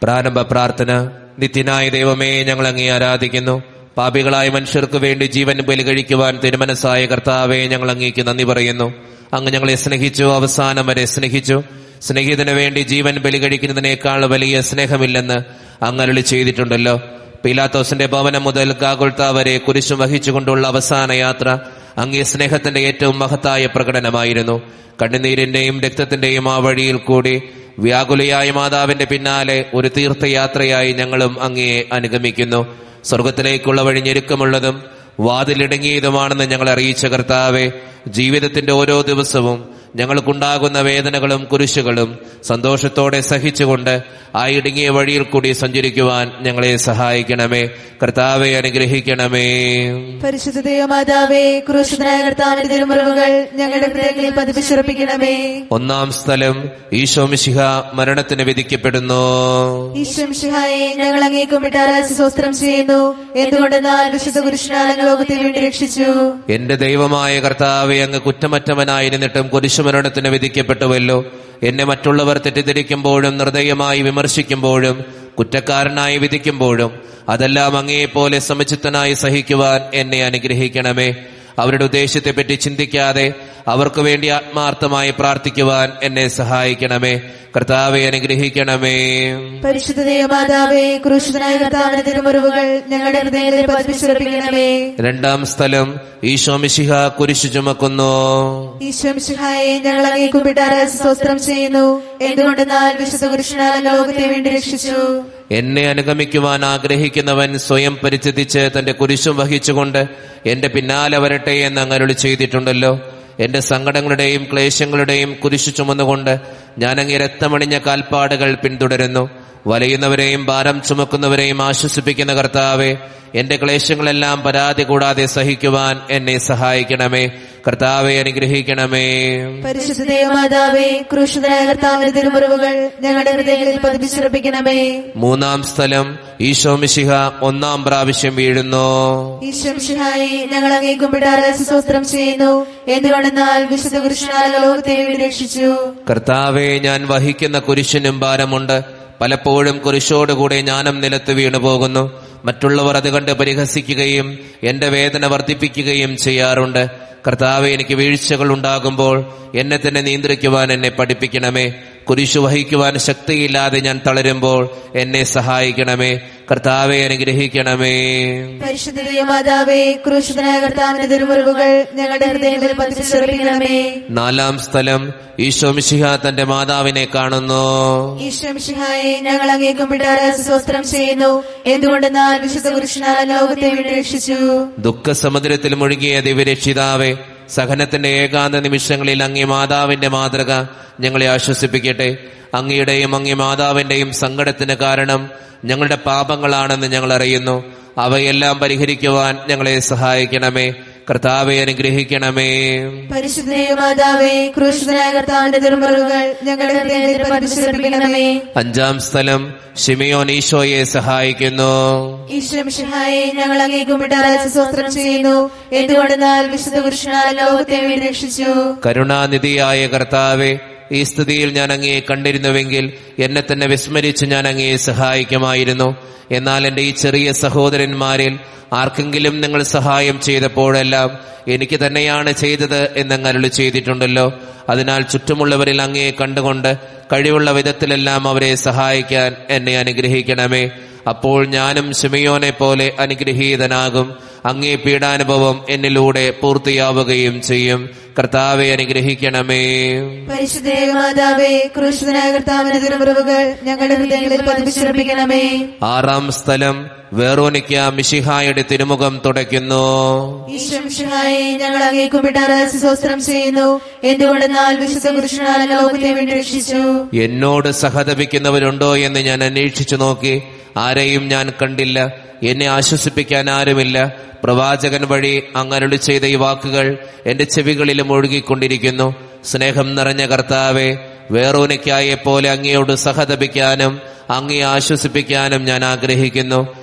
പ്രാരംഭ പ്രാർത്ഥന നിത്യനായ ദൈവമേ ഞങ്ങൾ അങ്ങേ ആരാധിക്കുന്നു പാപികളായ മനുഷ്യർക്ക് വേണ്ടി ജീവൻ ബലി കഴിക്കുവാൻ തിരുമനസ്സായ കർത്താവെ ഞങ്ങൾ അങ്ങേക്ക് നന്ദി പറയുന്നു അങ്ങ് ഞങ്ങളെ സ്നേഹിച്ചു അവസാനം വരെ സ്നേഹിച്ചു സ്നേഹിതന് വേണ്ടി ജീവൻ ബലി കഴിക്കുന്നതിനേക്കാൾ വലിയ സ്നേഹമില്ലെന്ന് അങ്ങരുളി ചെയ്തിട്ടുണ്ടല്ലോ പീലാത്തോസിന്റെ ഭവനം മുതൽ കാകുൾത്ത വരെ കുരിശും വഹിച്ചുകൊണ്ടുള്ള അവസാന യാത്ര അങ്ങേ സ്നേഹത്തിന്റെ ഏറ്റവും മഹത്തായ പ്രകടനമായിരുന്നു കണ്ണുനീരിന്റെയും രക്തത്തിന്റെയും ആ വഴിയിൽ കൂടി വ്യാകുലയായ മാതാവിന്റെ പിന്നാലെ ഒരു തീർത്ഥയാത്രയായി ഞങ്ങളും അങ്ങയെ അനുഗമിക്കുന്നു സ്വർഗത്തിലേക്കുള്ള വഴി ഞെരുക്കമുള്ളതും വാതിലിടുങ്ങിയതുമാണെന്ന് ഞങ്ങൾ അറിയിച്ച കർത്താവെ ജീവിതത്തിന്റെ ഓരോ ദിവസവും ഞങ്ങൾക്കുണ്ടാകുന്ന വേദനകളും കുരിശുകളും സന്തോഷത്തോടെ സഹിച്ചുകൊണ്ട് ആ ഇടുങ്ങിയ വഴിയിൽ കൂടി സഞ്ചരിക്കുവാൻ ഞങ്ങളെ സഹായിക്കണമേ കർത്താവെ അനുഗ്രഹിക്കണമേ പരിശുദ്ധ ദൈവമാതാവേ ക്രൂശിതനായ കർത്താവിന്റെ തിരുമുറിവുകൾ ഞങ്ങളുടെ ഹൃദയങ്ങളിൽ പതിപ്പിച്ചുറപ്പിക്കണമേ ഒന്നാം സ്ഥലം ഈശോ മിശിഹ മരണത്തിന് വിധിക്കപ്പെടുന്നു ഈശ്വംഷിഹായെ ഞങ്ങൾ അങ്ങേ കുമ്പിട്ട് ആരാധി സ്വസ്ത്രം ചെയ്യുന്നു എന്തുകൊണ്ടെന്നാൽ വിശുദ്ധ പുരുഷനാൽ അങ്ങ് ലോകത്തെ വേണ്ടി രക്ഷിച്ചു എന്റെ ദൈവമായ കർത്താവെ അങ്ങ് കുറ്റമറ്റവനായിരുന്നിട്ടും കുരിശുമരണത്തിന് വിധിക്കപ്പെട്ടുവല്ലോ എന്നെ മറ്റുള്ളവർ തെറ്റിദ്ധരിക്കുമ്പോഴും നിർദ്ദയമായി വിമർശിക്കുമ്പോഴും കുറ്റക്കാരനായി വിധിക്കുമ്പോഴും അതെല്ലാം അങ്ങയെപ്പോലെ സമുചിത്തനായി സഹിക്കുവാൻ എന്നെ അനുഗ്രഹിക്കണമേ അവരുടെ ഉദ്ദേശത്തെപ്പറ്റി ചിന്തിക്കാതെ അവർക്ക് വേണ്ടി ആത്മാർത്ഥമായി പ്രാർത്ഥിക്കുവാൻ എന്നെ സഹായിക്കണമേ കർത്താവെ അനുഗ്രഹിക്കണമേ പരിശുദ്ധ ദൈവമാതാവേ ക്രൂശിതനായ കർത്താവിന്റെ തിരുമുറിവുകൾ ഞങ്ങളുടെ ഹൃദയങ്ങളിൽ പതിപ്പിച്ചുറപ്പിക്കണമേ രണ്ടാം സ്ഥലം ഈശോ മിശിഹ കുരിശു ചുമക്കുന്നു ഈശ്വംഷിഹായെ ഞങ്ങൾ അങ്ങേ കുമ്പിട്ട് ആരാധി സ്വസ്ത്രം ചെയ്യുന്നു എന്തുകൊണ്ടെന്നാൽ വിശുദ്ധ പുരുഷനാൽ അങ്ങ് ലോകത്തെ വേണ്ടി രക്ഷിച്ചു എന്നെ അനുഗമിക്കുവാൻ ആഗ്രഹിക്കുന്നവൻ സ്വയം പരിത്യജിച്ച് തന്റെ കുരിശും വഹിച്ചുകൊണ്ട് എന്റെ പിന്നാലെ വരട്ടെ എന്ന് അങ്ങരുളി ചെയ്തിട്ടുണ്ടല്ലോ എന്റെ സങ്കടങ്ങളുടെയും ക്ലേശങ്ങളുടെയും കുരിശു ചുമന്നുകൊണ്ട് ഞാൻ അങ്ങേ രക്തമണിഞ്ഞ കാൽപ്പാടുകൾ പിന്തുടരുന്നു വലയുന്നവരെയും ഭാരം ചുമക്കുന്നവരെയും ആശ്വസിപ്പിക്കുന്ന കർത്താവെ എന്റെ ക്ലേശങ്ങളെല്ലാം പരാതി കൂടാതെ സഹിക്കുവാൻ എന്നെ സഹായിക്കണമേ കർത്താവെ അനുഗ്രഹിക്കണമേ പരിശുദ്ധ ദൈവമാതാവേ ക്രൂശിതനായ കർത്താവിന്റെ തിരുമുറിവുകൾ ഞങ്ങളുടെ ഹൃദയങ്ങളിൽ പതിപ്പിച്ചുറപ്പിക്കണമേ മൂന്നാം സ്ഥലം ഈശോ മിശിഹ ഒന്നാം പ്രാവശ്യം വീഴുന്നു ഈശ്വംഷിഹായെ ഞങ്ങൾ അങ്ങേ കുമ്പിട്ട് ആരാധി സ്വസ്ത്രം ചെയ്യുന്നു എന്തുകൊണ്ടെന്നാൽ വിശുദ്ധ പുരുഷനാൽ അങ്ങ് ലോകത്തെ വേണ്ടി രക്ഷിച്ചു കർത്താവെ ഞാൻ വഹിക്കുന്ന കുരിശിനും ഭാരമുണ്ട് പലപ്പോഴും കുരിശോടുകൂടെ ജ്ഞാനം നിലത്ത് വീണു പോകുന്നു മറ്റുള്ളവർ അത് കണ്ട് പരിഹസിക്കുകയും എന്റെ വേദന വർദ്ധിപ്പിക്കുകയും ചെയ്യാറുണ്ട് കർത്താവെ എനിക്ക് വീഴ്ചകൾ ഉണ്ടാകുമ്പോൾ എന്നെ തന്നെ നിയന്ത്രിക്കുവാൻ എന്നെ പഠിപ്പിക്കണമേ കുരിശു വഹിക്കുവാൻ ശക്തിയില്ലാതെ ഞാൻ തളരുമ്പോൾ എന്നെ സഹായിക്കണമേ കർത്താവെ അനുഗ്രഹിക്കണമേ പരിശുദ്ധ ദൈവമാതാവേ ക്രൂശിതനായ കർത്താവിന്റെ തിരുമുറിവുകൾ ഞങ്ങളുടെ ഹൃദയങ്ങളിൽ പതിപ്പിച്ചുറപ്പിക്കണമേ നാലാം സ്ഥലം ഈശോ മിശിഹ തന്റെ മാതാവിനെ കാണുന്നു ഈശ്വംഷിഹായെ ഞങ്ങൾ അങ്ങേ കുമ്പിട്ട് ആരാധി സ്വസ്ത്രം ചെയ്യുന്നു എന്തുകൊണ്ടെന്നാൽ വിശുദ്ധ പുരുഷനാൽ അങ്ങ് ലോകത്തെ വേണ്ടി രക്ഷിച്ചു ദുഃഖസമുദ്രത്തിൽ മുഴുകിയ ദിവ്യരക്ഷിതാവെ സഹനത്തിന്റെ ഏകാന്ത നിമിഷങ്ങളിൽ അങ്ങേ മാതാവിന്റെ മാതൃക ഞങ്ങളെ ആശ്വസിപ്പിക്കട്ടെ അങ്ങയുടെയും അങ്ങേ മാതാവിന്റെയും സങ്കടത്തിന് കാരണം ഞങ്ങളുടെ പാപങ്ങളാണെന്ന് ഞങ്ങൾ അറിയുന്നു അവയെല്ലാം പരിഹരിക്കുവാൻ ഞങ്ങളെ സഹായിക്കണമേ കർത്താവെ അനുഗ്രഹിക്കണമേ പരിശുദ്ധ ദൈവമാതാവേ ക്രൂശിതനായ കർത്താവിന്റെ തിരുമുറിവുകൾ ഞങ്ങളുടെ ഹൃദയങ്ങളിൽ പതിപ്പിച്ചുറപ്പിക്കണമേ അഞ്ചാം സ്ഥലം ഷിമിയോൻ ഈശോയെ സഹായിക്കുന്നു ഈശ്വംഷിഹായെ ഞങ്ങൾ അങ്ങേ കുമ്പിട്ട് ആരാധി സ്വസ്ത്രം ചെയ്യുന്നു എന്തുകൊണ്ടെന്നാൽ വിശുദ്ധ പുരുഷനാൽ അങ്ങ് ലോകത്തെ വേണ്ടി രക്ഷിച്ചു കരുണാനിധിയായ കർത്താവെ ഈ സ്ഥിതിയിൽ ഞാൻ അങ്ങയെ കണ്ടിരുന്നുവെങ്കിൽ എന്നെ തന്നെ വിസ്മരിച്ച് ഞാൻ അങ്ങയെ സഹായിക്കുമായിരുന്നു എന്നാൽ എന്റെ ഈ ചെറിയ സഹോദരന്മാരിൽ ആർക്കെങ്കിലും നിങ്ങൾ സഹായം ചെയ്തപ്പോഴെല്ലാം എനിക്ക് തന്നെയാണ് ചെയ്തത് എന്നങ്ങ് അരുളി ചെയ്തിട്ടുണ്ടല്ലോ അതിനാൽ ചുറ്റുമുള്ളവരിൽ അങ്ങയെ കണ്ടുകൊണ്ട് കഴിവുള്ള വിധത്തിലെല്ലാം അവരെ സഹായിക്കാൻ എന്നെ അനുഗ്രഹിക്കണമേ അപ്പോൾ ഞാനും ശിമയോനെ പോലെ അനുഗ്രഹീതനാകും അങ്ങേ പീഡാനുഭവം എന്നിലൂടെ പൂർത്തിയാവുകയും ചെയ്യും കർത്താവെ അനുഗ്രഹിക്കണമേ പരിശുദ്ധ ദൈവമാതാവേ ക്രൂശിതനായ കർത്താവിന്റെ തിരുമുറിവുകൾ ഞങ്ങളുടെ ഹൃദയങ്ങളിൽ പതിപ്പിച്ചുറപ്പിക്കണമേ ആറാം സ്ഥലം വേറോനിക്ക മിഷിഹായുടെ തിരുമുഖം തുടയ്ക്കുന്നു ഈശ്വംഷിഹായെ ഞങ്ങൾ അങ്ങേ കുമ്പിട്ട് ആരാധി സ്വസ്ത്രം ചെയ്യുന്നു എന്തുകൊണ്ടെന്നാൽ വിശുദ്ധ പുരുഷനാൽ അങ്ങ് ലോകത്തെ വേണ്ടി രക്ഷിച്ചു എന്നോട് സഹതപിക്കുന്നവരുണ്ടോ എന്ന് ഞാൻ അന്വേഷിച്ചു നോക്കി ആരെയും ഞാൻ കണ്ടില്ല എന്നെ ആശ്വസിപ്പിക്കാൻ ആരുമില്ല പ്രവാചകൻ വഴി അങ്ങരുളി ചെയ്ത ഈ വാക്കുകൾ എന്റെ ചെവികളിലും ഒഴുകിക്കൊണ്ടിരിക്കുന്നു സ്നേഹം നിറഞ്ഞ കർത്താവെ വേറോനിക്കായെ പോലെ അങ്ങയോട് സഹതപിക്കാനും അങ്ങയെ ആശ്വസിപ്പിക്കാനും ഞാൻ ആഗ്രഹിക്കുന്നു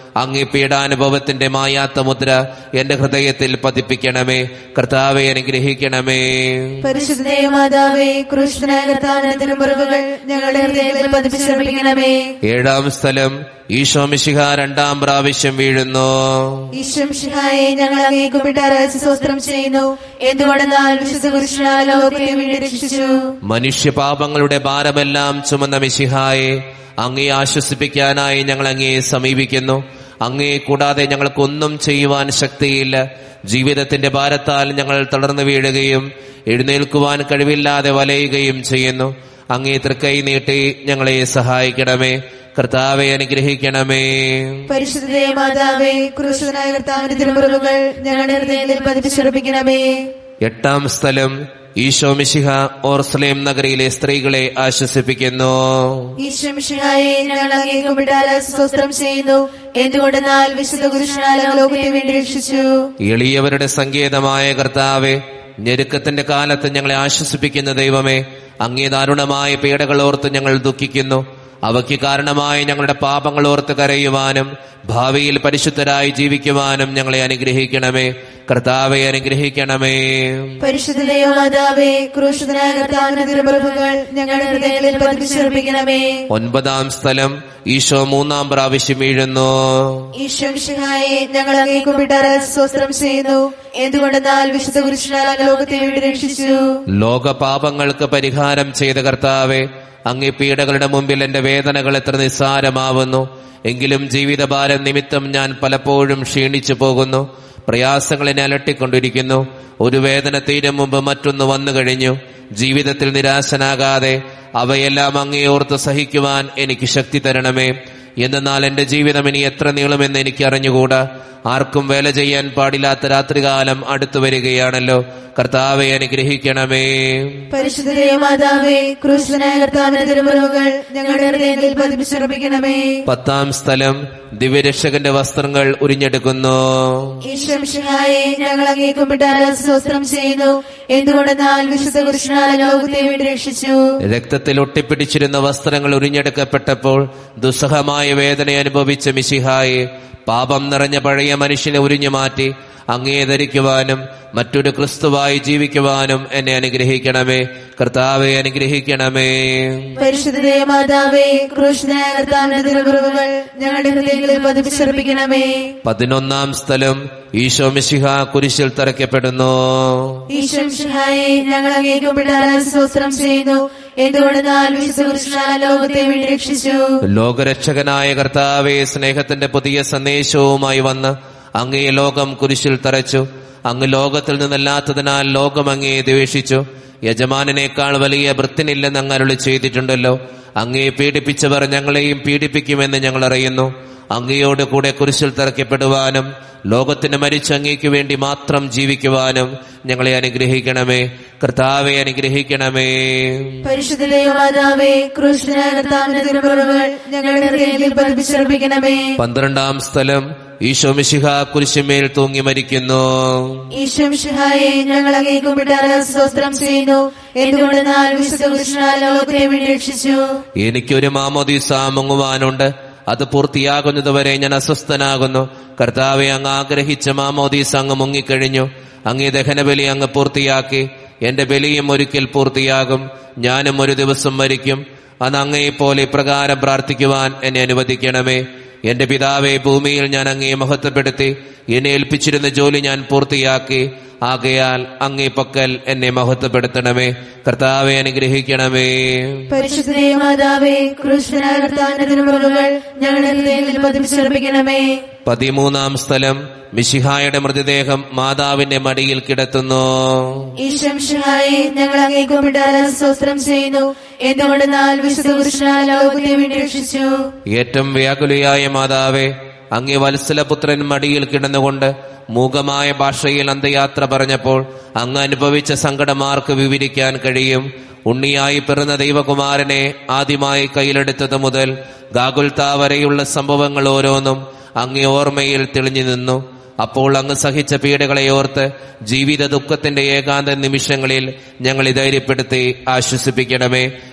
അങ്ങേ പീഡാനുഭവത്തിന്റെ മായാത്ത മുദ്ര എന്റെ ഹൃദയത്തിൽ പതിപ്പിക്കണമേ കർത്താവെ അനുഗ്രഹിക്കണമേ പരിശുദ്ധ മാതാവേ ക്രൂശനായ കർത്താവിന്റെ മുറിവുകൾ ഞങ്ങളുടെ ഹൃദയത്തിൽ പതിപ്പിച്ചർപ്പിക്കണമേ ഏഴാം സ്ഥലം ഈശോ മിശിഹ രണ്ടാം പ്രാവശ്യം വീഴുന്നു ഈശ്വം ഷിഹായെ ഞങ്ങൾ അങ്ങേക്കും വിട്ട രഹസ്യസ്തോത്രം ചെയ്യുന്നു എന്തുകൊണ്ടെന്നാൽ വിശുദ്ധ പുരുഷനാൽ ലോകത്തെ വീണ്ടും രക്ഷിച്ചു മനുഷ്യപാപങ്ങളുടെ ഭാരമെല്ലാം ചുമന്ന മിശിഹായെ അങ്ങേ ആശ്വസിപ്പിക്കാനായി ഞങ്ങൾ അങ്ങയെ സമീപിക്കുന്നു അങ്ങയെ കൂടാതെ ഞങ്ങൾക്കൊന്നും ചെയ്യുവാൻ ശക്തിയില്ല ജീവിതത്തിന്റെ ഭാരത്താൽ ഞങ്ങൾ തളർന്നു വീഴുകയും എഴുന്നേൽക്കുവാൻ കഴിവില്ലാതെ വലയുകയും ചെയ്യുന്നു അങ്ങേ തൃക്കൈ നീട്ടി ഞങ്ങളെ സഹായിക്കണമേ കർത്താവെ അനുഗ്രഹിക്കണമേ പരിശുദ്ധ മാതാവേ ക്രൂശനായ കർത്താവിന്റെ തിരുമുറിവുകൾ ഞങ്ങളുടെ ഹൃദയത്തിൽ പതിപ്പിച്ചർപ്പിക്കണമേ എട്ടാം സ്ഥലം ഈശോ മിശിഹ ഓർസലേം നഗരിയിലെ സ്ത്രീകളെ ആശ്വസിപ്പിക്കുന്നു ഈശ്വം ഷിഹായെ ഞങ്ങൾ അങ്ങേക്കും വിട്ട രഹസ്യസ്തോത്രം ചെയ്യുന്നു എന്തുകൊണ്ടെന്നാൽ വിശുദ്ധ പുരുഷനാൽ ലോകത്തെ വീണ്ടും രക്ഷിച്ചു എളിയവരുടെ സങ്കേതമായ കർത്താവെ ഞെരുക്കത്തിന്റെ കാലത്ത് ഞങ്ങളെ ആശ്വസിപ്പിക്കുന്ന ദൈവമേ അങ്ങേ ദാരുണമായ പീഡകൾ ഓർത്ത് ഞങ്ങൾ ദുഃഖിക്കുന്നു അവയ്ക്ക് കാരണമായി ഞങ്ങളുടെ പാപങ്ങൾ ഓർത്ത് കരയുവാനും ഭാവിയിൽ പരിശുദ്ധരായി ജീവിക്കുവാനും ഞങ്ങളെ അനുഗ്രഹിക്കണമേ കർത്താവെ അനുഗ്രഹിക്കണമേ പരിശുദ്ധ മാതാവേ ക്രൂശനായ കർത്താവിന്റെ തിരുമുറിവുകൾ ഞങ്ങളുടെ ഹൃദയത്തിൽ പതിപ്പിച്ചർപ്പിക്കണമേ ഒൻപതാം സ്ഥലം ഈശോ മൂന്നാം പ്രാവശ്യം വീഴുന്നു ഈശ്വം ഷിഹായെ ഞങ്ങൾ അങ്ങേക്കും വിട്ട രഹസ്യസ്തോത്രം ചെയ്യുന്നു എന്തുകൊണ്ടെന്നാൽ വിശുദ്ധ പുരുഷനാൽ ലോകത്തെ വീണ്ടും രക്ഷിച്ചു ലോകപാപങ്ങൾക്ക് പരിഹാരം ചെയ്ത കർത്താവെ അങ്ങേ പീഡകളുടെ മുമ്പിൽ എന്റെ വേദനകൾ എത്ര നിസ്സാരമാവുന്നു എങ്കിലും ജീവിതഭാരം നിമിത്തം ഞാൻ പലപ്പോഴും ക്ഷീണിച്ചു പോകുന്നു പ്രയാസങ്ങൾ എന്നെ അലട്ടിക്കൊണ്ടിരിക്കുന്നു ഒരു വേദന തീരും മുമ്പ് മറ്റൊന്ന് വന്നു കഴിഞ്ഞു ജീവിതത്തിൽ നിരാശനാകാതെ അവയെല്ലാം അങ്ങേ ഓർത്ത് സഹിക്കുവാൻ എനിക്ക് ശക്തി തരണമേ എന്നാൽ എന്റെ ജീവിതം ഇനി എത്ര നീളുമെന്ന് എനിക്ക് അറിഞ്ഞുകൂടാ ആർക്കും വേല ചെയ്യാൻ പാടില്ലാത്ത രാത്രികാലം അടുത്തു വരികയാണല്ലോ കർത്താവെ അനുഗ്രഹിക്കണമേ പരിശുദ്ധ മാതാവേ ക്രൂശനായ കർത്താവിന്റെ തിരുമുറിവുകൾ ഞങ്ങളുടെ ഹൃദയത്തിൽ പതിപ്പിച്ചുറപ്പിക്കണമേ പത്താം സ്ഥലം ദിവ്യരക്ഷകന്റെ വസ്ത്രങ്ങൾ ഉരിഞ്ഞെടുക്കുന്നു ഈശ്വം ഷിഹായെ ഞങ്ങൾ അങ്ങേക്കും വിട്ട രഹസ്യസ്തോത്രം ചെയ്യുന്നു എന്തുകൊണ്ടെന്നാൽ വിശുദ്ധ പുരുഷനാൽ ലോകത്തെ വീണ്ടും രക്ഷിച്ചു രക്തത്തിൽ ഒട്ടിപ്പിടിച്ചിരുന്ന വസ്ത്രങ്ങൾ ഉരിഞ്ഞെടുക്കപ്പെട്ടപ്പോൾ ദുസ്സഹമായ വേദന അനുഭവിച്ച മിശിഹായെ പാപം നിറഞ്ഞ പഴയ മനുഷ്യനെ ഉരിഞ്ഞു മാറ്റി അങ്ങേ ധരിക്കുവാനും മറ്റൊരു ക്രിസ്തുവായി ജീവിക്കുവാനും എന്നെ അനുഗ്രഹിക്കണമേ കർത്താവെ അനുഗ്രഹിക്കണമേ പരിശുദ്ധ മാതാവേ ക്രൂശനായ കർത്താവിന്റെ തിരുമുറിവുകൾ ഞങ്ങളുടെ ഹൃദയങ്ങളിൽ പതിപ്പിച്ചുറപ്പിക്കണമേ പതിനൊന്നാം സ്ഥലം ഈശോ മിശിഹ കുരിശിൽ തറയ്ക്കപ്പെടുന്നു ഈശ്വം ഷിഹായെ ഞങ്ങൾ അങ്ങേക്കും വിട്ട രഹസ്യസ്തോത്രം ചെയ്യുന്നു എന്തുകൊണ്ടെന്നാൽ വിശുദ്ധ പുരുഷനാൽ ലോകത്തെ വീണ്ടും രക്ഷിച്ചു ലോകരക്ഷകനായ കർത്താവെ സ്നേഹത്തിന്റെ പുതിയ സന്ദേശവുമായി വന്ന് അങ്ങേ ലോകം കുരിശിൽ തറച്ചു അങ്ങ് ലോകത്തിൽ നിന്നല്ലാത്തതിനാൽ ലോകം അങ്ങേ ദ്വേഷിച്ചു യജമാനനേക്കാൾ വലിയ വൃത്തിനില്ലെന്ന് അങ്ങ് അരുളി ചെയ്തിട്ടുണ്ടല്ലോ അങ്ങേ പീഡിപ്പിച്ചവർ ഞങ്ങളെയും പീഡിപ്പിക്കുമെന്ന് ഞങ്ങൾ അറിയുന്നു അങ്ങയോട് കൂടെ കുരിശിൽ തറയ്ക്കപ്പെടുവാനും ലോകത്തിന് മരിച്ച് അങ്ങേക്ക് വേണ്ടി മാത്രം ജീവിക്കുവാനും ഞങ്ങളെ അനുഗ്രഹിക്കണമേ കർത്താവെ അനുഗ്രഹിക്കണമേ പരിശുദ്ധ മാതാവേ ക്രൂശനായ കർത്താവിന്റെ തിരുമുറിവുകൾ ഞങ്ങളുടെ ഹൃദയത്തിൽ പതിപ്പിച്ചുറപ്പിക്കണമേ പന്ത്രണ്ടാം സ്ഥലം ഈശോ മിശിഹ കുരിശുമേൽ തൂങ്ങി മരിക്കുന്നു ഈശ്വം ഷിഹായെ ഞങ്ങൾ അങ്ങേക്കും വിട്ട രഹസ്യസ്തോത്രം ചെയ്യുന്നു എന്തുകൊണ്ടെന്നാൽ വിശുദ്ധ പുരുഷനാൽ ലോകത്തെ വീണ്ടും രക്ഷിച്ചു എനിക്കൊരു മാമോദീസ മുങ്ങുവാനുണ്ട് അത് പൂർത്തിയാകുന്നതുവരെ ഞാൻ അസ്വസ്ഥനാകുന്നു കർത്താവെ അങ്ങ് ആഗ്രഹിച്ച മാമോദീസ അങ്ങ് മുങ്ങിക്കഴിഞ്ഞു അങ്ങേ ദഹനബലി അങ്ങ് പൂർത്തിയാക്കി എന്റെ ബലിയും ഒരിക്കൽ പൂർത്തിയാകും ഞാനും ഒരു ദിവസം മരിക്കും അന്ന് അങ്ങയെപ്പോലെ ഇപ്രകാരം പ്രാർത്ഥിക്കുവാൻ എന്നെ അനുവദിക്കണമേ എന്റെ പിതാവെ ഭൂമിയിൽ ഞാൻ അങ്ങയെ മഹത്വപ്പെടുത്തി എന്നെ ഏൽപ്പിച്ചിരുന്ന ജോലി ഞാൻ പൂർത്തിയാക്കി ആകയാൽ അങ്ങേ പക്കൽ എന്നെ മഹത്വപ്പെടുത്തണമേ കർത്താവെ അനുഗ്രഹിക്കണമേ പരിശുദ്ധ മാതാവേ ക്രൂശനായ കർത്താവിന്റെ തിരുമുറിവുകൾ ഞങ്ങളുടെ ഹൃദയത്തിൽ പതിപ്പിച്ചുറപ്പിക്കണമേ പതിമൂന്നാം സ്ഥലം മിശിഹായുടെ മൃതദേഹം മാതാവിന്റെ മടിയിൽ കിടത്തുന്നു ഈശ്വം ഷിഹായെ ഞങ്ങൾ അങ്ങേക്കും വിട്ട രഹസ്യസ്തോത്രം ചെയ്യുന്നു എന്തുകൊണ്ടെന്നാൽ വിശുദ്ധ പുരുഷനാൽ ലോകത്തെ വീണ്ടും രക്ഷിച്ചു ഏറ്റവും വ്യാകുലയായ മാതാവേ അങ്ങേ വത്സലപുത്രൻ മടിയിൽ കിടന്നുകൊണ്ട് മൂകമായ ഭാഷയിൽ അന്ത്യയാത്ര പറഞ്ഞപ്പോൾ അങ്ങ് അനുഭവിച്ച സങ്കടമാർക്ക് വിവരിക്കാൻ കഴിയും ഉണ്ണിയായി പിറന്ന ദൈവകുമാരനെ ആദ്യമായി കയ്യിലെടുത്തത് മുതൽ ഗാഗുൽത്ത വരെയുള്ള സംഭവങ്ങൾ ഓരോന്നും അങ്ങേ ഓർമ്മയിൽ തെളിഞ്ഞു നിന്നു അപ്പോൾ അങ്ങ് സഹിച്ച പീഡകളെ ഓർത്ത് ജീവിത ദുഃഖത്തിന്റെ ഏകാന്ത നിമിഷങ്ങളിൽ ഞങ്ങളെ ധൈര്യപ്പെടുത്തി ആശ്വസിപ്പിക്കണമേ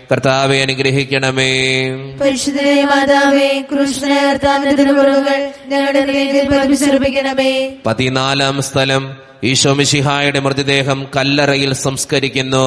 കർത്താവെ അനുഗ്രഹിക്കണമേ പരിശുദ്ധരെ മാതാവേ കൃഷ്ണനെ കർത്താവിന്റെ തിരുമുറവുകൾ ഞങ്ങളുടെ ഹൃദയത്തിൽ പതിപ്പിച്ചുറപ്പിക്കണമേ പതിനാലാം സ്ഥലം ഈശോ മിശിഹായുടെ മൃതദേഹം കല്ലറയിൽ സംസ്കരിക്കുന്നു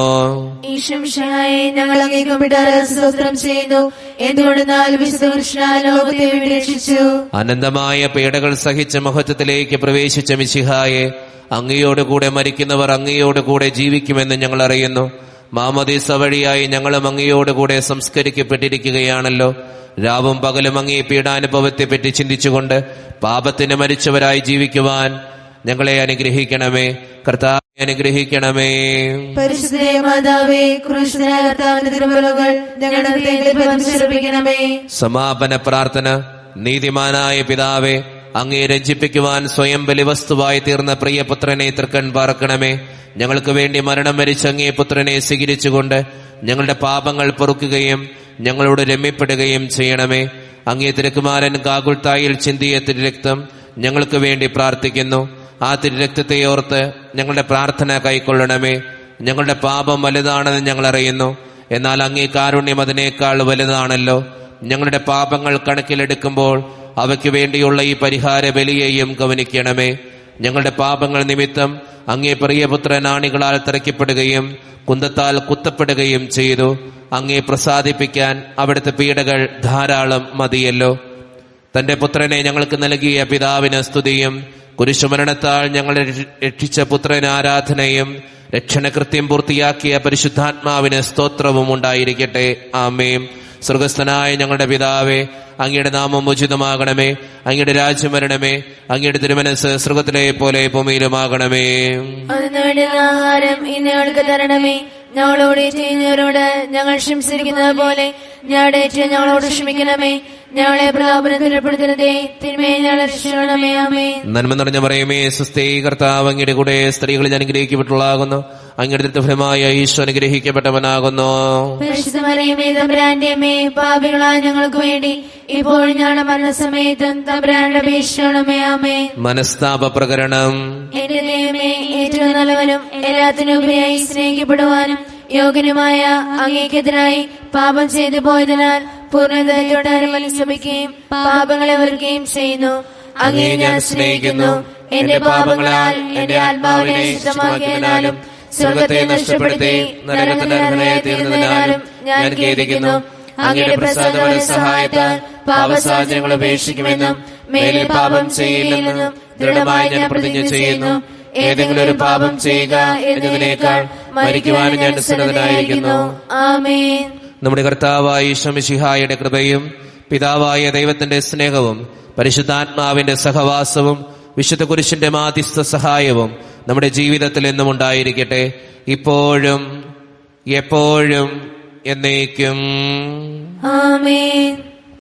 ഈശ്വംഷായെ ഞങ്ങൾ അങ്ങേക്കുമ്പിട്ട സ്തോത്രം ചെയ്യുന്നു എന്തുകൊണ്ടെന്നാൽ വിശുദ്ധ കൃഷ്ണ ലോകത്തെ വേണ്ടി രക്ഷിച്ചു അനന്തമായ പീഡകൾ സഹിച്ച മഹത്വത്തിലേക്ക് പ്രവേശിച്ച മിശിഹായെ അങ്ങയോടുകൂടെ മരിക്കുന്നവർ അങ്ങയോടുകൂടെ ജീവിക്കുമെന്ന് ഞങ്ങൾ അറിയുന്നു മാമദീസ വഴിയായി ഞങ്ങളും അങ്ങയോടുകൂടെ സംസ്കരിക്കപ്പെട്ടിരിക്കുകയാണല്ലോ രാവും പകലും അങ്ങേ പീഡാനുഭവത്തെ പറ്റി ചിന്തിച്ചുകൊണ്ട് പാപത്തിന് മരിച്ചവരായി ജീവിക്കുവാൻ ഞങ്ങളെ അനുഗ്രഹിക്കണമേ കർത്താവെ അനുഗ്രഹിക്കണമേ പരിശുദ്ധരെ മാതാവേ കൃഷ്ണനെ കർത്താവിന്റെ തിരുമുറവുകൾ ഞങ്ങളുടെ ഹൃദയത്തിൽ പതിപ്പിച്ചുറപ്പിക്കണമേ സമാപന പ്രാർത്ഥന നീതിമാനായ പിതാവെ അങ്ങേ രഞ്ജിപ്പിക്കുവാൻ സ്വയം ബലിവസ്തുവായി തീർന്ന പ്രിയപുത്രനെ തൃക്കൺ പാർക്കണമേ ഞങ്ങൾക്ക് വേണ്ടി മരണം വരിച്ച അങ്ങേ പുത്രനെ സ്വീകരിച്ചുകൊണ്ട് ഞങ്ങളുടെ പാപങ്ങൾ പൊറുക്കുകയും ഞങ്ങളോട് രമ്യപ്പെടുകയും ചെയ്യണമേ അങ്ങേ തിരുക്കുമാരൻ കാകുൾത്തായിൽ ചിന്തിയ തിരുരക്തം ഞങ്ങൾക്ക് വേണ്ടി പ്രാർത്ഥിക്കുന്നു ആ തിരുരക്തത്തെ ഓർത്ത് ഞങ്ങളുടെ പ്രാർത്ഥന കൈക്കൊള്ളണമേ ഞങ്ങളുടെ പാപം വലുതാണെന്ന് ഞങ്ങൾ അറിയുന്നു എന്നാൽ അങ്ങേ കാരുണ്യം അതിനേക്കാൾ വലുതാണല്ലോ ഞങ്ങളുടെ പാപങ്ങൾ കണക്കിലെടുക്കുമ്പോൾ അവയ്ക്ക് വേണ്ടിയുള്ള ഈ പരിഹാര ബലിയെയും ഗവനിക്കണമേ ഞങ്ങളുടെ പാപങ്ങൾ നിമിത്തം അങ്ങേ പ്രിയപുത്രൻ ആണികളാൽ തറയ്ക്കപ്പെടുകയും കുന്തത്താൽ കുത്തപ്പെടുകയും ചെയ്തു അങ്ങേ പ്രസാദിപ്പിക്കാൻ അവിടുത്തെ പീഡകൾ ധാരാളം മതിയല്ലോ തന്റെ പുത്രനെ ഞങ്ങൾക്ക് നൽകിയ പിതാവിന് സ്തുതിയും കുരിശുമരണത്താൽ ഞങ്ങളെ രക്ഷിച്ച പുത്രന് ആരാധനയും രക്ഷണകൃത്യം പൂർത്തിയാക്കിയ പരിശുദ്ധാത്മാവിന് സ്തോത്രവും ഉണ്ടായിരിക്കട്ടെ ആമേം സ്വർഗസ്ഥനായ ഞങ്ങളുടെ പിതാവേ അങ്ങയുടെ നാമം ഉചിതമാകണമേ അങ്ങയുടെ രാജ്യം വരണമേ അങ്ങയുടെ തിരുമനസ് സ്വർഗത്തിലെ പോലെ ഭൂമിയിലുമാകണമേ അതിനു വേണ്ടി ആഹാരം ഇന്ന് ഞങ്ങൾക്ക് തരണമേ ഞങ്ങളോട് ചെയ്യുന്നവരോട് ഞങ്ങൾ ക്ഷമിച്ചിരിക്കുന്നത് പോലെ ഞങ്ങളുടെ ഏറ്റവും ഞങ്ങളോട് ക്ഷമിക്കണമേ ഞങ്ങളെ പ്രതാപനത്തിൽ ഏർപ്പെടുത്തരുതേ തിന്മയെ ഞങ്ങളെ രക്ഷിക്കണമേ ആമേ നന്മ നിറഞ്ഞ പറയുമേ സുസ്ഥേ കർത്താവ് അങ്ങയുടെ കൂടെ സ്ത്രീകളിൽ അനുഗ്രഹിക്കപ്പെട്ടുള്ളാകുന്നു അങ്ങയുടെ ഫലമായ ഈശോ അനുഗ്രഹിക്കപ്പെട്ടവനാകുന്നു പരിശുദ്ധമറിയമേ തമ്പുരാന്റെ അമ്മേ പാപികളായ ഞങ്ങൾക്ക് വേണ്ടി ഇപ്പോൾ ഞങ്ങളുടെ മരണസമയത്തും തമ്പുരാന്റെ അപേക്ഷിക്കണമേ ആമേ മനസ്താപ പ്രകരണം എന്റെ ദൈവമേ ഏറ്റവും നല്ലവനും എല്ലാത്തിനും ഉപരിയായി സ്നേഹിക്കപ്പെടുവാനും യോഗ്യനുമായ അങ്ങേക്കെതിരായി പാപം ചെയ്തു പോയതിനാൽ പൂർണ്ണതയോടെ അനുമനുസരിക്കുകയും പാപങ്ങളെ വെറുക്കുകയും ചെയ്യുന്നു അങ്ങേ ഞാൻ സ്നേഹിക്കുന്നു എന്റെ പാപങ്ങളാൽ എന്റെ ആത്മാവിനെ ശുദ്ധമാക്കിയതിനാലും സ്വർഗത്തെ നഷ്ടപ്പെടുത്തി നരകത്തിന്റെ അർഹതയെ തീർന്നതിനാലും ഞാൻ ഖേദിക്കുന്നു അങ്ങയുടെ പ്രസാദമായ സഹായത്താൽ പാപസാഹചര്യങ്ങൾ ഉപേക്ഷിക്കുമെന്നും മേലിൽ പാപം ചെയ്യില്ലെന്നും ദൃഢമായി ഞാൻ പ്രതിജ്ഞ ചെയ്യുന്നു ഏതെങ്കിലും ഒരു പാപം ചെയ്യുക എന്നതിനേക്കാൾ മരിക്കുവാൻ ഞാൻ സന്നദ്ധനായിരിക്കുന്നു ആമേൻ നമ്മുടെ കർത്താവായ ഈശ്വമിഷിഹായുടെ കൃപയും പിതാവായ ദൈവത്തിന്റെ സ്നേഹവും പരിശുദ്ധാത്മാവിന്റെ സഹവാസവും വിശുദ്ധ കുരിശിന്റെ മാധ്യസ്ഥ സഹായവും നമ്മുടെ ജീവിതത്തിൽ എന്നും ഉണ്ടായിരിക്കട്ടെ ഇപ്പോഴും എപ്പോഴും എന്നേക്കും ആമേൻ